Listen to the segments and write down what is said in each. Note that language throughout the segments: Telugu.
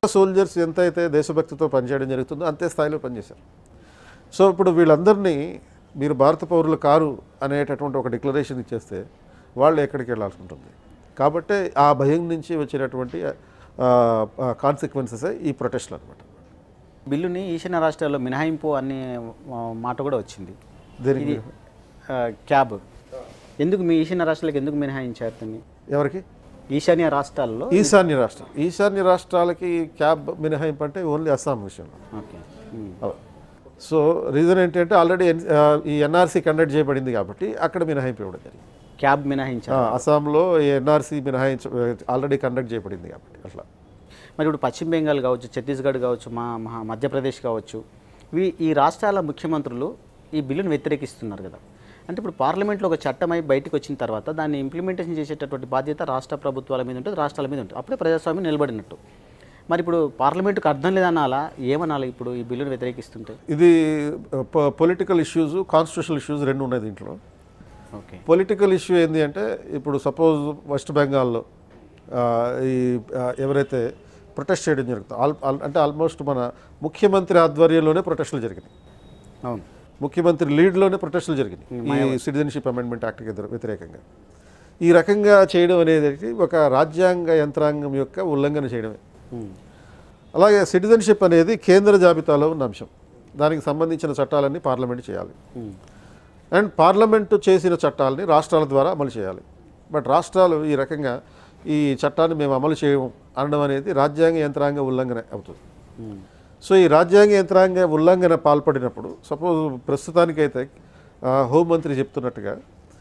సోల్జర్స్ ఎంత అయితే దేశభక్తితో పనిచేయడం జరుగుతుందో అంతే స్థాయిలో పనిచేశారు సో ఇప్పుడు వీళ్ళందరినీ మీరు భారత పౌరులు కారు అనేటటువంటి ఒక డిక్లరేషన్ ఇచ్చేస్తే వాళ్ళు ఎక్కడికి వెళ్ళాల్సి ఉంటుంది కాబట్టి ఆ భయం నుంచి వచ్చినటువంటి కాన్సిక్వెన్సెస్ ఈ ప్రొటెస్ట్లు అనమాట బిల్లుని ఈశాన్య రాష్ట్రాల్లో మినహాయింపు అనే ఆ, మాట కూడా వచ్చింది దీనికి ఇది ఆ, క్యాబ్ ఎందుకు మీ ఈశాన్య రాష్ట్రాలకు ఎందుకు మినహాయించారు దీన్ని ఎవరికి ఈశాన్య రాష్ట్రాల్లో ఈశాన్య రాష్ట్రం ఈశాన్య రాష్ట్రాలకి క్యాబ్ మినహాయింపు అంటే ఓన్లీ అస్సాం విషయంలో ఓకే ఉమ్. సో రీజన్ ఏంటంటే ఆల్రెడీ ఈ ఎన్ఆర్సీ కండక్ట్ చేయబడింది కాబట్టి అక్కడ మినహాయింపు ఇవ్వడం జరిగింది క్యాబ్ ఆ, మినహాయించారు అస్సాంలో ఈ ఎన్ఆర్సీ మినహాయించ ఆల్రెడీ కండక్ట్ చేయబడింది కాబట్టి అట్లా మరి ఇప్పుడు పశ్చిమ బెంగాల్ కావచ్చు ఛత్తీస్గఢ్ కావచ్చు మా మహా మధ్యప్రదేశ్ కావచ్చు ఇవి ఈ రాష్ట్రాల ముఖ్యమంత్రులు ఈ బిల్లును వ్యతిరేకిస్తున్నారు కదా అంటే ఇప్పుడు పార్లమెంట్లో ఒక చట్టం అయి బయటకు వచ్చిన తర్వాత దాన్ని ఇంప్లిమెంటేషన్ చేసేటటువంటి బాధ్యత రాష్ట్ర ప్రభుత్వాల మీద ఉంటుంది రాష్ట్రాల మీద ఉంటుంది అప్పుడే ప్రజాస్వామ్యం నిలబడినట్టు మరి ఇప్పుడు పార్లమెంటుకు అర్థం లేదనాలా ఏమనాలి ఇప్పుడు ఈ బిల్లును వ్యతిరేకిస్తుంటే ఇది పొలిటికల్ ఇష్యూస్ కాన్స్టిట్యూషనల్ ఇష్యూస్ రెండు ఉన్నాయి దీంట్లో ఓకే పొలిటికల్ ఇష్యూ ఏంటి అంటే ఇప్పుడు సపోజ్ వెస్ట్ బెంగాల్లో ఆ, ఈ ఆ, ఎవరైతే ప్రొటెస్ట్ చేయడం జరుగుతుంది ఆల్ ఆల్- అంటే ఆల్మోస్ట్ మన ముఖ్యమంత్రి ఆధ్వర్యంలోనే ప్రొటెస్టులు జరిగినాయి అవును ముఖ్యమంత్రి లీడ్లోనే ప్రొటెస్టులు జరిగినాయి ఈ సిటిజన్షిప్ అమెండ్మెంట్ యాక్ట్కి ఎదురు వ్యతిరేకంగా ఈ రకంగా చేయడం అనేది ఒక రాజ్యాంగ యంత్రాంగం యొక్క ఉల్లంఘన చేయడమే ఉమ్. అలాగే సిటిజన్షిప్ అనేది కేంద్ర జాబితాలో ఉన్న అంశం దానికి సంబంధించిన చట్టాలన్నీ పార్లమెంట్ చేయాలి ఉమ్. అండ్ పార్లమెంటు చేసిన చట్టాలని రాష్ట్రాల ద్వారా అమలు చేయాలి బట్ రాష్ట్రాలు ఈ రకంగా ఈ చట్టాన్ని మేము అమలు చేయము అనడం అనేది రాజ్యాంగ యంత్రాంగ ఉల్లంఘన అవుతుంది ఉమ్. సో ఈ రాజ్యాంగ యంత్రాంగ ఉల్లంఘన పాల్పడినప్పుడు సపోజ్ ప్రస్తుతానికైతే ఆ, హోంమంత్రి చెప్తున్నట్టుగా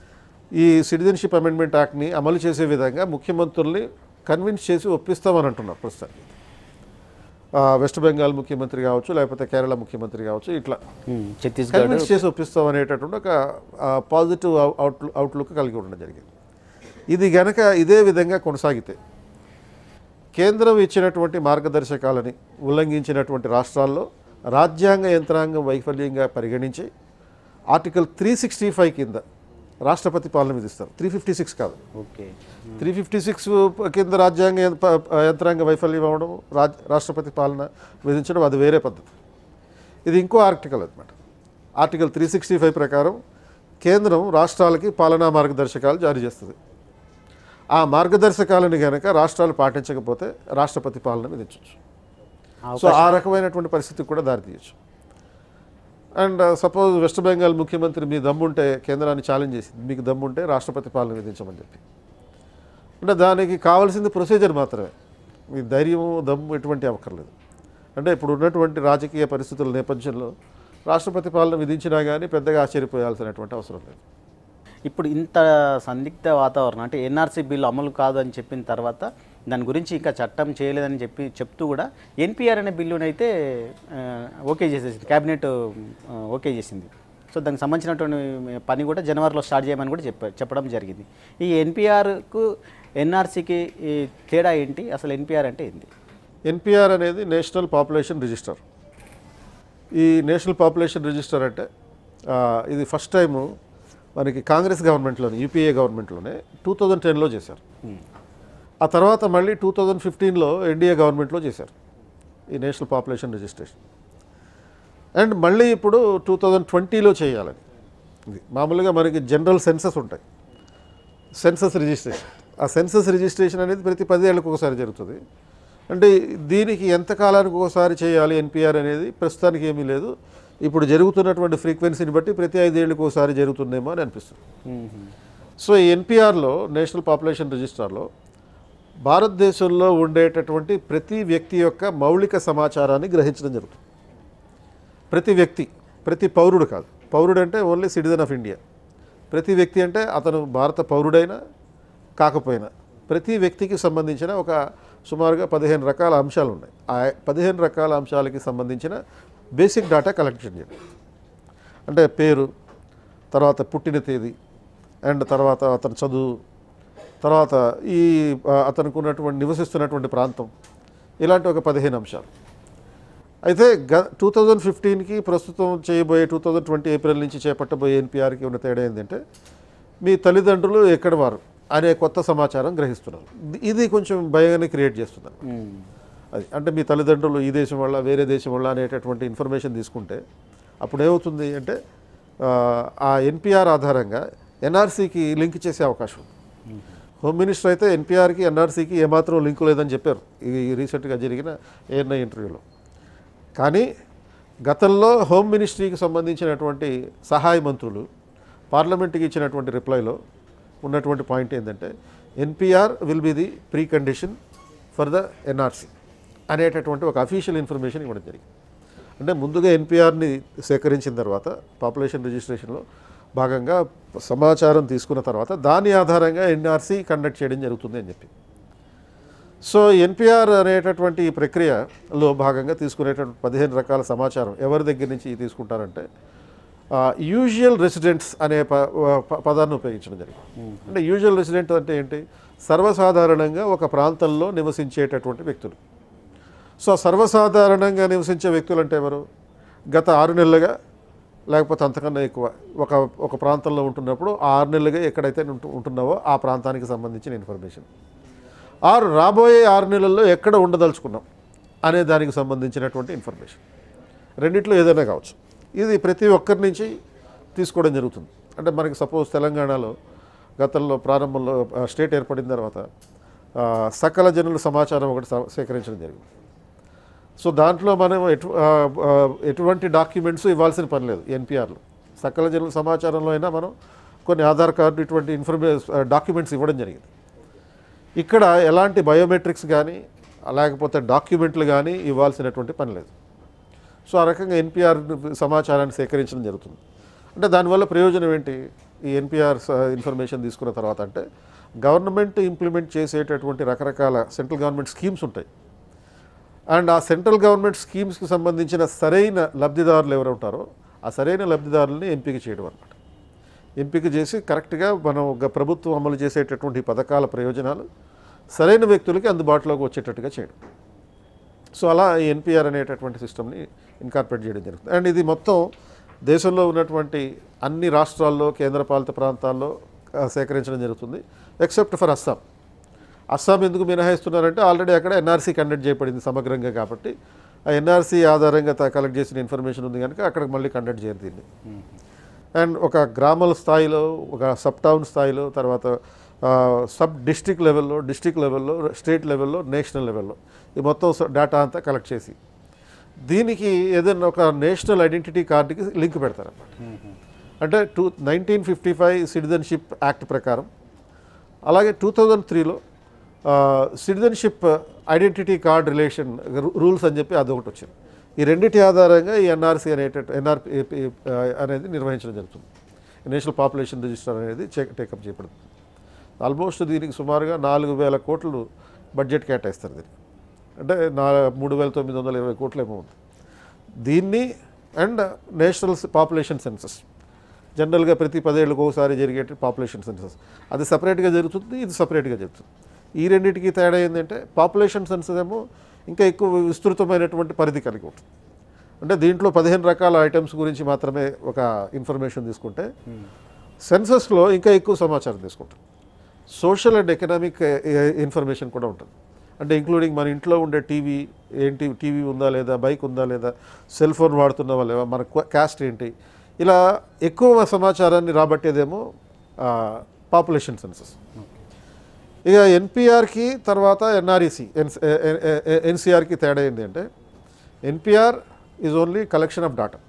ఈ సిటిజన్షిప్ అమెండ్మెంట్ యాక్ట్ని అమలు చేసే విధంగా ముఖ్యమంత్రుల్ని కన్విన్స్ చేసి ఒప్పిస్తామని అంటున్నారు ప్రస్తుతానికి ఆ, వెస్ట్ బెంగాల్ ముఖ్యమంత్రి కావచ్చు లేకపోతే కేరళ ముఖ్యమంత్రి కావచ్చు ఇట్లా ఉమ్. ఛత్తీస్గఢ్ కన్విన్స్ చేసి ఒప్పిస్తాం అనేటటువంటి ఒక పాజిటివ్ అవుట్ అవుట్లుక్ కలిగి ఉండడం జరిగింది ఇది గనక ఇదే విధంగా కొనసాగితే కేంద్రం ఇచ్చినటువంటి మార్గదర్శకాలని ఉల్లంఘించినటువంటి రాష్ట్రాల్లో రాజ్యాంగ యంత్రాంగం వైఫల్యంగా పరిగణించి ఆర్టికల్ త్రీ సిక్స్టీ ఫైవ్ కింద రాష్ట్రపతి పాలన విధిస్తారు త్రీ ఫిఫ్టీ సిక్స్ కాదు ఓకే త్రీ ఫిఫ్టీ సిక్స్ కింద రాజ్యాంగ యం- ప- యంత్రాంగ వైఫల్యం అవ్వడం రాజ్ రాష్ట్రపతి పాలన విధించడం అది వేరే పద్ధతి ఇది ఇంకో ఆర్టికల్ అనమాట ఆర్టికల్ త్రీ సిక్స్టీ ఫైవ్ ప్రకారం కేంద్రం రాష్ట్రాలకి పాలనా మార్గదర్శకాలు జారీ చేస్తుంది ఆ మార్గదర్శకాలను కనుక రాష్ట్రాలు పాటించకపోతే రాష్ట్రపతి పాలన విధించవచ్చు సో ఆ రకమైనటువంటి పరిస్థితికి కూడా దారితీయచ్చు అండ్ సపోజ్ వెస్ట్ బెంగాల్ ముఖ్యమంత్రి మీ దమ్ముంటే కేంద్రాన్ని ఛాలెంజ్ చేసింది మీకు దమ్ముంటే రాష్ట్రపతి పాలన విధించమని చెప్పి అంటే దానికి కావాల్సింది ప్రొసీజర్ మాత్రమే మీ ధైర్యము దమ్ము ఎటువంటి అక్కర్లేదు అంటే ఇప్పుడు ఉన్నటువంటి రాజకీయ పరిస్థితుల నేపథ్యంలో రాష్ట్రపతి పాలన విధించినా కానీ పెద్దగా ఆశ్చర్యపోయాల్సినటువంటి అవసరం లేదు ఇప్పుడు ఇంత సందిగ్ధ వాతావరణం అంటే ఎన్ఆర్సీ బిల్లు అమలు కాదు అని చెప్పిన తర్వాత దాని గురించి ఇంకా చట్టం చేయలేదని చెప్పి చెప్తూ కూడా ఎన్పిఆర్ అనే బిల్లునైతే అయితే ఓకే చేసేసింది క్యాబినెట్ ఆ, ఓకే చేసింది సో దానికి సంబంధించినటువంటి పని కూడా జనవరిలో స్టార్ట్ చేయమని కూడా చెప్ప చెప్పడం జరిగింది ఈ ఎన్పిఆర్కు ఎన్ఆర్సీకి ఈ తేడా ఏంటి అసలు ఎన్పిఆర్ అంటే ఏంటి ఎన్పిఆర్ అనేది నేషనల్ పాపులేషన్ రిజిస్టర్ ఈ నేషనల్ పాపులేషన్ రిజిస్టర్ అంటే ఆ, ఇది ఫస్ట్ టైము మనకి కాంగ్రెస్ గవర్నమెంట్లోనే యూపీఏ గవర్నమెంట్లోనే టూ థౌజండ్ టెన్లో చేశారు ఆ తర్వాత మళ్ళీ టూ థౌజండ్ ఫిఫ్టీన్లో ఎన్డీఏ గవర్నమెంట్లో చేశారు ఈ నేషనల్ పాపులేషన్ రిజిస్ట్రేషన్ అండ్ మళ్ళీ ఇప్పుడు టూ థౌజండ్ ట్వంటీలో చేయాలని ఇది మామూలుగా మనకి జనరల్ సెన్సస్ ఉంటాయి సెన్సస్ రిజిస్ట్రేషన్ ఆ సెన్సస్ రిజిస్ట్రేషన్ అనేది ప్రతి పదేళ్ళకు ఒకసారి జరుగుతుంది అంటే దీనికి ఎంత కాలానికి ఒకసారి చేయాలి ఎన్పిఆర్ అనేది ప్రస్తుతానికి ఏమీ లేదు ఇప్పుడు జరుగుతున్నటువంటి ఫ్రీక్వెన్సీని బట్టి ప్రతి ఐదేళ్ళకి ఒకసారి జరుగుతుందేమో అని అనిపిస్తుంది సో ఈ ఎన్పిఆర్లో నేషనల్ పాపులేషన్ రిజిస్టర్లో భారతదేశంలో ఉండేటటువంటి ప్రతి వ్యక్తి యొక్క మౌలిక సమాచారాన్ని గ్రహించడం జరుగుతుంది ప్రతి వ్యక్తి ప్రతి పౌరుడు కాదు పౌరుడు అంటే ఓన్లీ సిటిజన్ ఆఫ్ ఇండియా ప్రతి వ్యక్తి అంటే అతను భారత పౌరుడైనా కాకపోయినా ప్రతి వ్యక్తికి సంబంధించిన ఒక సుమారుగా పదిహేను రకాల అంశాలు ఉన్నాయి ఆ పదిహేను రకాల అంశాలకి సంబంధించిన బేసిక్ డేటా కలెక్షన్ చేయడం అంటే పేరు తర్వాత పుట్టిన తేదీ అండ్ తర్వాత అతని చదువు తర్వాత ఈ ఆ, అతనికి ఉన్నటువంటి నివసిస్తున్నటువంటి ప్రాంతం ఇలాంటి ఒక పదిహేను అంశాలు అయితే గ టూ థౌజండ్ ఫిఫ్టీన్కి ప్రస్తుతం చేయబోయే టూ థౌజండ్ ట్వంటీ ఏప్రిల్ నుంచి చేపట్టబోయే ఎన్పిఆర్కి ఉన్న తేడా ఏంటంటే మీ తల్లిదండ్రులు ఎక్కడ వారు అనే కొత్త సమాచారం గ్రహిస్తున్నారు ఇది కొంచెం భయాన్ని క్రియేట్ చేస్తున్నారు అది అంటే మీ తల్లిదండ్రులు ఈ దేశం వల్ల వేరే దేశం వల్ల అనేటటువంటి ఇన్ఫర్మేషన్ తీసుకుంటే అప్పుడు ఏమవుతుంది అంటే ఆ, ఆ ఎన్పిఆర్ ఆధారంగా ఎన్ఆర్సీకి లింక్ చేసే అవకాశం ఉంది హోమ్ మినిస్టర్ అయితే ఎన్పిఆర్కి ఎన్ఆర్సీకి ఏమాత్రం లింకు లేదని చెప్పారు ఈ రీసెంట్గా జరిగిన ఏఎన్ఐ ఇంటర్వ్యూలో కానీ గతంలో హోమ్ మినిస్ట్రీకి సంబంధించినటువంటి సహాయ మంత్రులు పార్లమెంట్కి ఇచ్చినటువంటి రిప్లైలో ఉన్నటువంటి పాయింట్ ఏంటంటే NPR will be the precondition for the NRC అనేటటువంటి ఒక అఫీషియల్ ఇన్ఫర్మేషన్ ఇవ్వడం జరిగింది అంటే ముందుగా ఎన్పిఆర్ని సేకరించిన తర్వాత పాపులేషన్ రిజిస్ట్రేషన్లో భాగంగా సమాచారం తీసుకున్న తర్వాత దాని ఆధారంగా ఎన్ఆర్సీ కండక్ట్ చేయడం జరుగుతుంది అని చెప్పి సో ఎన్పిఆర్ అనేటటువంటి ఈ ప్రక్రియలో భాగంగా తీసుకునేటటువంటి పదిహేను రకాల సమాచారం ఎవరి దగ్గర నుంచి తీసుకుంటారంటే యూజువల్ రెసిడెంట్స్ అనే ప ప- పదాన్ని ఉపయోగించడం జరిగింది అంటే యూజువల్ రెసిడెంట్ అంటే ఏంటి సర్వసాధారణంగా ఒక ప్రాంతంలో నివసించేటటువంటి వ్యక్తులు సో సర్వసాధారణంగా నివసించే వ్యక్తులు అంటే ఎవరు గత ఆరు నెలలుగా లేకపోతే అంతకన్నా ఎక్కువ ఒక ఒక ప్రాంతంలో ఉంటున్నప్పుడు ఆ ఆరు నెలలుగా ఎక్కడైతే ఉంటు- ఉంటున్నావో ఆ ప్రాంతానికి సంబంధించిన ఇన్ఫర్మేషన్ ఆరు రాబోయే ఆరు నెలల్లో ఎక్కడ ఉండదలుచుకున్నాం అనే దానికి సంబంధించినటువంటి ఇన్ఫర్మేషన్ రెండిట్లో ఏదైనా కావచ్చు ఇది ప్రతి ఒక్కరి నుంచి తీసుకోవడం జరుగుతుంది అంటే మనకి సపోజ్ తెలంగాణలో గతంలో ప్రారంభంలో ఆ, స్టేట్ ఏర్పడిన తర్వాత ఆ, సకల జనుల సమాచారం ఒకటి స- సేకరించడం జరిగింది సో దాంట్లో మనం ఎటు ఆ, ఆ, ఎటువంటి డాక్యుమెంట్స్ ఇవ్వాల్సిన పని లేదు ఎన్పిఆర్లో సకల జనుల సమాచారంలో అయినా మనం కొన్ని ఆధార్ కార్డు ఇటువంటి ఇన్ఫర్మే డాక్యుమెంట్స్ ఇవ్వడం జరిగింది ఇక్కడ ఎలాంటి బయోమెట్రిక్స్ కానీ లేకపోతే డాక్యుమెంట్లు కానీ ఇవ్వాల్సినటువంటి పని లేదు సో ఆ రకంగా ఎన్పిఆర్ సమాచారాన్ని సేకరించడం జరుగుతుంది అంటే దానివల్ల ప్రయోజనం ఏంటి ఈ ఎన్పిఆర్ ఇన్ఫర్మేషన్ తీసుకున్న తర్వాత అంటే గవర్నమెంట్ ఇంప్లిమెంట్ చేసేటటువంటి రకరకాల సెంట్రల్ గవర్నమెంట్ స్కీమ్స్ ఉంటాయి అండ్ ఆ సెంట్రల్ గవర్నమెంట్ స్కీమ్స్కి సంబంధించిన సరైన లబ్ధిదారులు ఎవరు ఉంటారో ఆ సరైన లబ్ధిదారులని ఎంపిక చేయడం అనమాట ఎంపిక చేసి కరెక్ట్గా మనం ఒక ప్రభుత్వం అమలు చేసేటటువంటి ఈ పథకాల ప్రయోజనాలు సరైన వ్యక్తులకి అందుబాటులోకి వచ్చేటట్టుగా చేయడం సో అలా ఈ ఎన్పిఆర్ అనేటటువంటి సిస్టమ్ని ఇన్కార్పొరేట్ చేయడం జరుగుతుంది అండ్ ఇది మొత్తం దేశంలో ఉన్నటువంటి అన్ని రాష్ట్రాల్లో కేంద్రపాలిత ప్రాంతాల్లో ఆ, సేకరించడం జరుగుతుంది ఎక్సెప్ట్ ఫర్ అస్సాం అస్సాం ఎందుకు మినహాయిస్తున్నారంటే ఆల్రెడీ అక్కడ ఎన్ఆర్సీ కండక్ట్ చేయబడింది సమగ్రంగా కాబట్టి ఆ ఎన్ఆర్సీ ఆధారంగా త- కలెక్ట్ చేసిన ఇన్ఫర్మేషన్ ఉంది కనుక అక్కడ మళ్ళీ కండక్ట్ చేయరు దీన్ని అండ్ ఒక గ్రామాల స్థాయిలో ఒక సబ్ టౌన్ స్థాయిలో తర్వాత ఆ, సబ్ డిస్ట్రిక్ట్ లెవెల్లో డిస్ట్రిక్ట్ లెవెల్లో స్టేట్ లెవెల్లో నేషనల్ లెవెల్లో ఈ మొత్తం స- డేటా అంతా కలెక్ట్ చేసి దీనికి ఏదైనా ఒక నేషనల్ ఐడెంటిటీ కార్డుకి లింక్ పెడతారన్నమాట అంటే two nineteen fifty five citizenship act ప్రకారం అలాగే టూ థౌజండ్ త్రీలో citizenship identity card relation rules అని చెప్పి అదొకటి వచ్చింది ఈ రెండింటి ఆధారంగా ఈ ఎన్ఆర్సీ అనేట ఎన్ఆర్పి అనేది నిర్వహించడం జరుగుతుంది నేషనల్ పాపులేషన్ రిజిస్టర్ అనేది టేకప్ చేయబడుతుంది ఆల్మోస్ట్ దీనికి సుమారుగా నాలుగు వేల కోట్లు బడ్జెట్ కేటాయిస్తారు దీనికి అంటే నా మూడు వేల తొమ్మిది వందల ఇరవై కోట్లు ఏమో ఉంది దీన్ని అండ్ నేషనల్ పాపులేషన్ సెన్సస్ జనరల్గా ప్రతి పదేళ్ళకు ఒకసారి జరిగే పాపులేషన్ సెన్సస్ అది సపరేట్గా జరుగుతుంది ఇది సపరేట్గా జరుగుతుంది ఈ రెండింటికి తేడా ఏంటంటే పాపులేషన్ సెన్సస్ ఏమో ఇంకా ఎక్కువ విస్తృతమైనటువంటి పరిధి కలిగి ఉంటుంది అంటే దీంట్లో పదిహేను రకాల ఐటమ్స్ గురించి మాత్రమే ఒక ఇన్ఫర్మేషన్ తీసుకుంటే సెన్సస్లో ఇంకా ఎక్కువ సమాచారం తీసుకుంటాం సోషల్ అండ్ ఎకనామిక్ ఇన్ఫర్మేషన్ కూడా ఉంటుంది అంటే ఇంక్లూడింగ్ మన ఇంట్లో ఉండే టీవీ ఏంటి టీవీ ఉందా లేదా బైక్ ఉందా లేదా సెల్ ఫోన్ వాడుతున్నావా లేదా మన క్యాస్ట్ ఏంటి ఇలా ఎక్కువ సమాచారాన్ని రాబట్టేదేమో పాపులేషన్ సెన్సస్ ఇక ఎన్పిఆర్కి తర్వాత ఎన్ఆర్ఈసి ఎన్ ఎన్సిఆర్కి తేడా ఏంటి అంటే NPR is only collection of data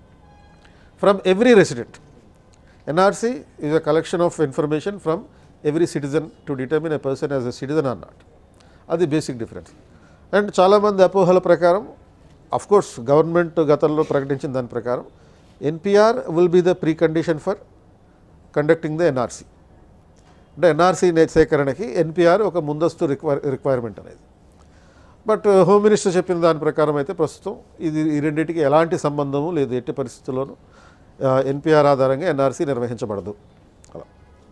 from every resident NRC is a collection of information from every citizen to determine a person as a citizen or not అది బేసిక్ డిఫరెన్స్ అండ్ చాలామంది అపోహల ప్రకారం అఫ్ కోర్స్ గవర్నమెంట్ గతంలో ప్రకటించిన దాని ప్రకారం NPR will be the precondition for conducting the NRC అంటే ఎన్ఆర్సీ సేకరణకి ఎన్పిఆర్ ఒక ముందస్తు రిక్వైర్ రిక్వైర్మెంట్ అనేది బట్ హోమ్ మినిస్టర్ చెప్పిన దాని ప్రకారం అయితే ప్రస్తుతం ఇది ఈ రెండింటికి ఎలాంటి సంబంధము లేదు ఎట్టి పరిస్థితుల్లోనూ ఎన్పిఆర్ ఆధారంగా ఎన్ఆర్సీ నిర్వహించబడదు అలా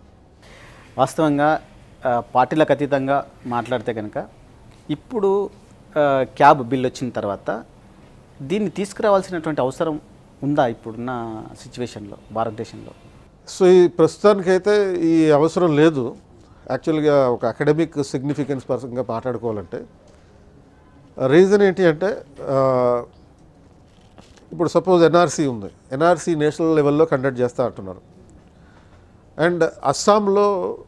వాస్తవంగా ఆ, పార్టీలకు అతీతంగా మాట్లాడితే కనుక ఇప్పుడు ఆ, క్యాబ్ బిల్ వచ్చిన తర్వాత దీన్ని తీసుకురావాల్సినటువంటి అవసరం ఉందా ఇప్పుడున్న సిచ్యువేషన్లో భారతదేశంలో సో ఈ ప్రస్తుతానికైతే ఈ అవసరం లేదు యాక్చువల్గా ఒక అకాడమిక్ సిగ్నిఫికెన్స్ పరంగా మాట్లాడుకోవాలంటే రీజన్ ఏంటి అంటే ఆ, ఇప్పుడు సపోజ్ ఎన్ఆర్సీ ఉంది ఎన్ఆర్సీ నేషనల్ లెవెల్లో కండక్ట్ చేస్తా అంటున్నారు అండ్ అస్సాంలో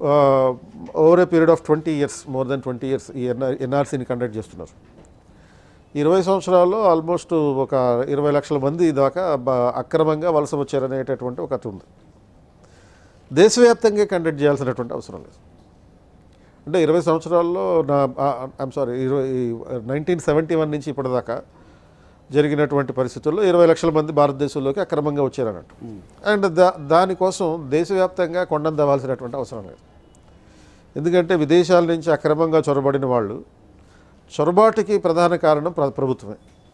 over a period of twenty years more than twenty years ఈ ఎన్ఆర్ ఎన్ఆర్సీని కండక్ట్ చేస్తున్నారు ఇరవై సంవత్సరాల్లో ఆల్మోస్ట్ ఒక ఇరవై లక్షల మంది దాకా బ- అక్రమంగా వలస వచ్చారనేటటువంటి ఒక ఉంది దేశవ్యాప్తంగా కండక్ట్ చేయాల్సినటువంటి అవసరం లేదు అంటే ఇరవై సంవత్సరాల్లో నా ఐఎమ్ సారీ ఇరవై నైన్టీన్ సెవెంటీ వన్ నుంచి ఇప్పటిదాకా జరిగినటువంటి పరిస్థితుల్లో ఇరవై లక్షల మంది భారతదేశంలోకి అక్రమంగా వచ్చారన్నట్టు అండ్ దా దానికోసం దేశవ్యాప్తంగా కొండందవ్వాల్సినటువంటి అవసరం లేదు ఎందుకంటే విదేశాల నుంచి అక్రమంగా చొరబడిన వాళ్ళు చొరబాటుకి ప్రధాన కారణం ప్ర- ప్రభుత్వమే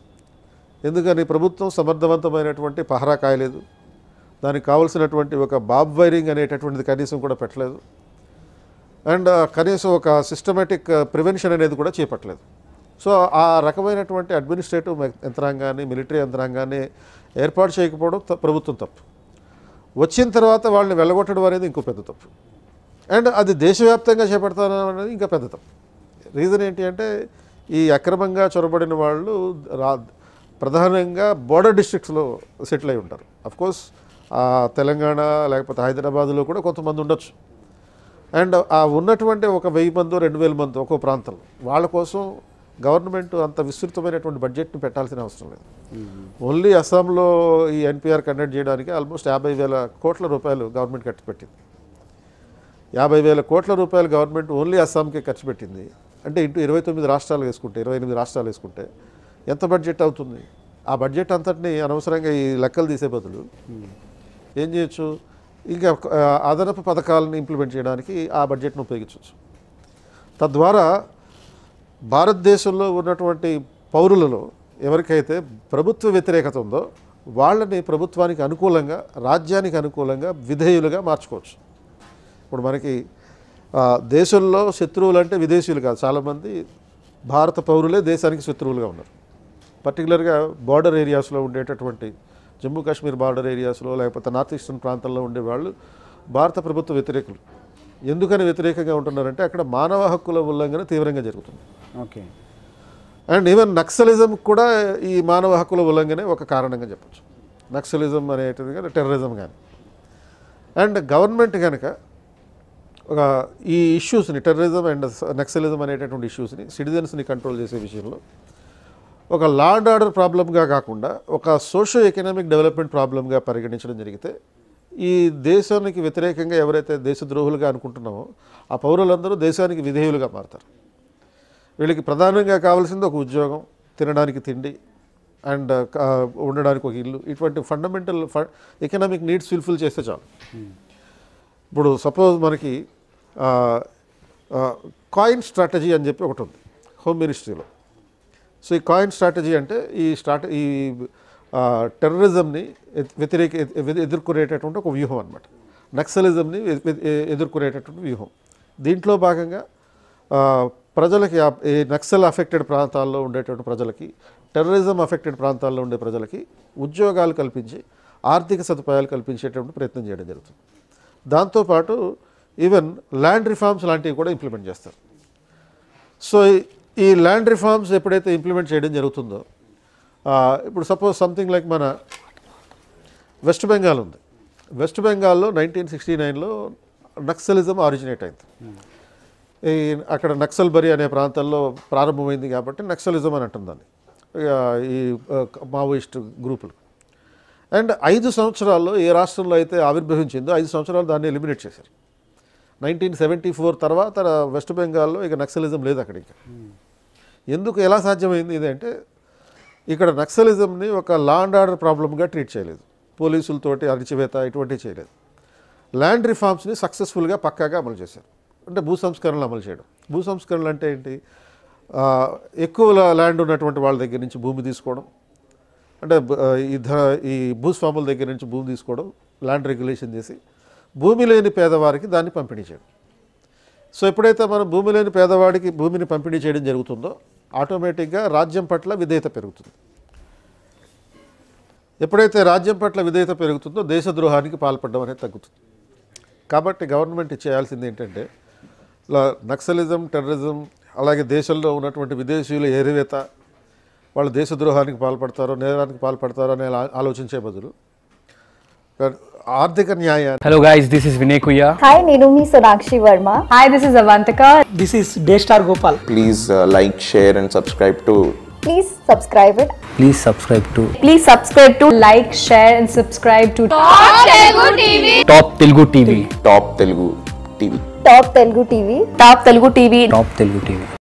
ఎందుకని ప్రభుత్వం సమర్థవంతమైనటువంటి పహరా కాయలేదు దానికి కావలసినటువంటి ఒక బాబ్ వైరింగ్ అనేటటువంటిది కనీసం కూడా పెట్టలేదు అండ్ కనీసం ఒక సిస్టమేటిక్ ప్రివెన్షన్ అనేది కూడా చేపట్టలేదు సో ఆ రకమైనటువంటి అడ్మినిస్ట్రేటివ్ మె- యంత్రాంగాన్ని మిలిటరీ యంత్రాంగాన్ని ఏర్పాటు చేయకపోవడం త- ప్రభుత్వం తప్పు వచ్చిన తర్వాత వాళ్ళని వెళ్ళగొట్టడం అనేది ఇంకో పెద్ద తప్పు అండ్ అది దేశవ్యాప్తంగా చేపడతాను అనేది ఇంకా పెద్ద తప్పు రీజన్ ఏంటి అంటే ఈ అక్రమంగా చొరబడిన వాళ్ళు రా ప్రధానంగా బోర్డర్ డిస్ట్రిక్ట్స్లో సెటిల్ అయి ఉంటారు కోర్స్ తెలంగాణ లేకపోతే హైదరాబాద్లో కూడా కొంతమంది ఉండొచ్చు అండ్ ఆ ఉన్నటువంటి ఒక వెయ్యి మందో రెండు వేల మంది ఒక్కో ప్రాంతంలో వాళ్ళ కోసం గవర్నమెంట్ అంత విస్తృతమైనటువంటి బడ్జెట్ని పెట్టాల్సిన అవసరం లేదు ఓన్లీ అస్సాంలో ఈ ఎన్పిఆర్ కండక్ట్ చేయడానికి ఆల్మోస్ట్ యాభై వేల కోట్ల రూపాయలు గవర్నమెంట్ ఖర్చు పెట్టింది యాభై వేల కోట్ల రూపాయలు గవర్నమెంట్ ఓన్లీ అస్సాంకే ఖర్చు పెట్టింది అంటే ఇంటూ ఇరవై తొమ్మిది రాష్ట్రాలు వేసుకుంటే ఇరవై ఎనిమిది రాష్ట్రాలు వేసుకుంటే ఎంత బడ్జెట్ అవుతుంది ఆ బడ్జెట్ అంతటిని అనవసరంగా ఈ లెక్కలు తీసే బదులు ఏం చేయొచ్చు ఇంకా ఆ, అదనపు పథకాలను ఇంప్లిమెంట్ చేయడానికి ఆ బడ్జెట్ను ఉపయోగించవచ్చు తద్వారా భారతదేశంలో ఉన్నటువంటి పౌరులలో ఎవరికైతే ప్రభుత్వ వ్యతిరేకత ఉందో వాళ్ళని ప్రభుత్వానికి అనుకూలంగా రాజ్యానికి అనుకూలంగా విధేయులుగా మార్చుకోవచ్చు ఇప్పుడు మనకి ఆ, దేశంలో శత్రువులు అంటే విదేశీయులు కాదు చాలామంది భారత పౌరులే దేశానికి శత్రువులుగా ఉన్నారు పర్టికులర్గా బార్డర్ ఏరియాస్లో ఉండేటటువంటి జమ్మూ కాశ్మీర్ బార్డర్ ఏరియాస్లో లేకపోతే నార్త్ ఈస్టర్న్ ప్రాంతంలో ఉండేవాళ్ళు భారత ప్రభుత్వ వ్యతిరేకులు ఎందుకని వ్యతిరేకంగా ఉంటున్నారంటే అక్కడ మానవ హక్కుల ఉల్లంఘన తీవ్రంగా జరుగుతుంది ఓకే అండ్ ఈవెన్ నక్సలిజం కూడా ఈ మానవ హక్కుల ఉల్లంఘనే ఒక కారణంగా చెప్పచ్చు నక్సలిజం అనేటిది కానీ టెర్రరిజం కానీ అండ్ గవర్నమెంట్ కనుక ఒక ఈ ఇష్యూస్ని టెర్రరిజం అండ్ నక్సలిజం అనేటటువంటి ఇష్యూస్ని సిటిజన్స్ని కంట్రోల్ చేసే విషయంలో ఒక లా అండ్ ఆర్డర్ ప్రాబ్లంగా కాకుండా ఒక సోషో ఎకనామిక్ డెవలప్మెంట్ ప్రాబ్లంగా పరిగణించడం జరిగితే ఈ దేశానికి వ్యతిరేకంగా ఎవరైతే దేశద్రోహులుగా అనుకుంటున్నామో ఆ పౌరులందరూ దేశానికి విధేయులుగా మారుతారు వీళ్ళకి ప్రధానంగా కావాల్సింది ఒక ఉద్యోగం తినడానికి తిండి అండ్ ఉండడానికి ఒక ఇల్లు ఇటువంటి ఫండమెంటల్ ఎకనామిక్ నీడ్స్ ఫుల్ఫిల్ చేస్తే చాలు ఇప్పుడు సపోజ్ మనకి కాయిన్ స్ట్రాటజీ అని చెప్పి ఒకటి ఉంది హోమ్ మినిస్ట్రీలో సో ఈ కాయిన్ స్ట్రాటజీ అంటే ఈ స్ట్రాట ఈ టెర్రరిజంని వ్యతిరేక ఎదు- ఎదుర్కొనేటటువంటి ఒక వ్యూహం అనమాట నక్సలిజంని ఎ- ఎ- ఎదుర్కొనేటటువంటి వ్యూహం దీంట్లో భాగంగా ఆ, ప్రజలకి ఆ- ఈ నక్సల్ అఫెక్టెడ్ ప్రాంతాల్లో ఉండేటువంటి ప్రజలకి టెర్రరిజం అఫెక్టెడ్ ప్రాంతాల్లో ఉండే ప్రజలకి ఉద్యోగాలు కల్పించి ఆర్థిక సదుపాయాలు కల్పించేటువంటి ప్రయత్నం చేయడం జరుగుతుంది దాంతోపాటు ఈవెన్ ల్యాండ్ రిఫార్మ్స్ లాంటివి కూడా ఇంప్లిమెంట్ చేస్తారు సో ఈ- ఈ ల్యాండ్ రిఫార్మ్స్ ఎప్పుడైతే ఇంప్లిమెంట్ చేయడం జరుగుతుందో ఆ, ఇప్పుడు సపోజ్ సంథింగ్ లైక్ మన వెస్ట్ బెంగాల్ ఉంది వెస్ట్ బెంగాల్లో నైన్టీన్ సిక్స్టీ నైన్లో నక్సలిజం ఆరిజినేట్ అయింది ఈ అక్కడ నక్సల్ బరి అనే ప్రాంతంలో ప్రారంభమైంది కాబట్టి నక్సలిజం అని అంటుంది దాన్ని ఇక ఈ ఆ, మావోయిస్ట్ గ్రూపులు అండ్ ఐదు సంవత్సరాల్లో ఏ రాష్ట్రంలో అయితే ఆవిర్భవించిందో ఐదు సంవత్సరాలు దాన్ని ఎలిమినేట్ చేశారు నైన్టీన్ సెవెంటీ ఫోర్ తర్వాత వెస్ట్ బెంగాల్లో ఇక నక్సలిజం లేదు అక్కడ ఇంకా ఎందుకు ఎలా సాధ్యమైంది ఇది అంటే ఇక్కడ నక్సలిజంని ఒక లా అండ్ ఆర్డర్ ప్రాబ్లమ్గా ట్రీట్ చేయలేదు పోలీసులతోటి అణిచివేత ఇటువంటివి చేయలేదు ల్యాండ్ రిఫార్మ్స్ని సక్సెస్ఫుల్గా పక్కాగా అమలు చేశారు అంటే భూ సంస్కరణలు అమలు చేయడం భూ సంస్కరణలు అంటే ఏంటి ఆ, ఎక్కువ లా- ల్యాండ్ ఉన్నటువంటి వాళ్ళ దగ్గర నుంచి భూమి తీసుకోవడం అంటే బ- ఆ, ఈ ధ ఈ భూస్వాముల దగ్గర నుంచి భూమి తీసుకోవడం ల్యాండ్ రెగ్యులేషన్ చేసి భూమి లేని పేదవారికి దాన్ని పంపిణీ చేయడం సో ఎప్పుడైతే మనం భూమి లేని పేదవాడికి భూమిని పంపిణీ చేయడం జరుగుతుందో ఆటోమేటిక్గా రాజ్యం పట్ల విధేయత పెరుగుతుంది ఎప్పుడైతే రాజ్యం పట్ల విధేయత పెరుగుతుందో దేశద్రోహానికి పాల్పడడం అనేది తగ్గుతుంది కాబట్టి గవర్నమెంట్ చేయాల్సింది ఏంటంటే ఇలా నక్సలిజం టెర్రరిజం అలాగే దేశంలో ఉన్నటువంటి విదేశీయుల ఏరివేత వాళ్ళు దేశద్రోహానికి పాల్పడతారో నేరానికి పాల్పడతారో అనే ఆ- ఆలోచించే బదులు ఆర్థిక న్యాయాన్ని Hello guys, this is Vinay Kuya. Hi, నేను మీ Sonakshi Varma Hi, this is Avantika. This is Daystar Gopal. please uh, like, share, and subscribe to please subscribe it Please subscribe to Please subscribe to like, share, and subscribe to Top Telugu TV. Top Telugu TV. Top Telugu TV Top Telugu TV. Top Telugu TV.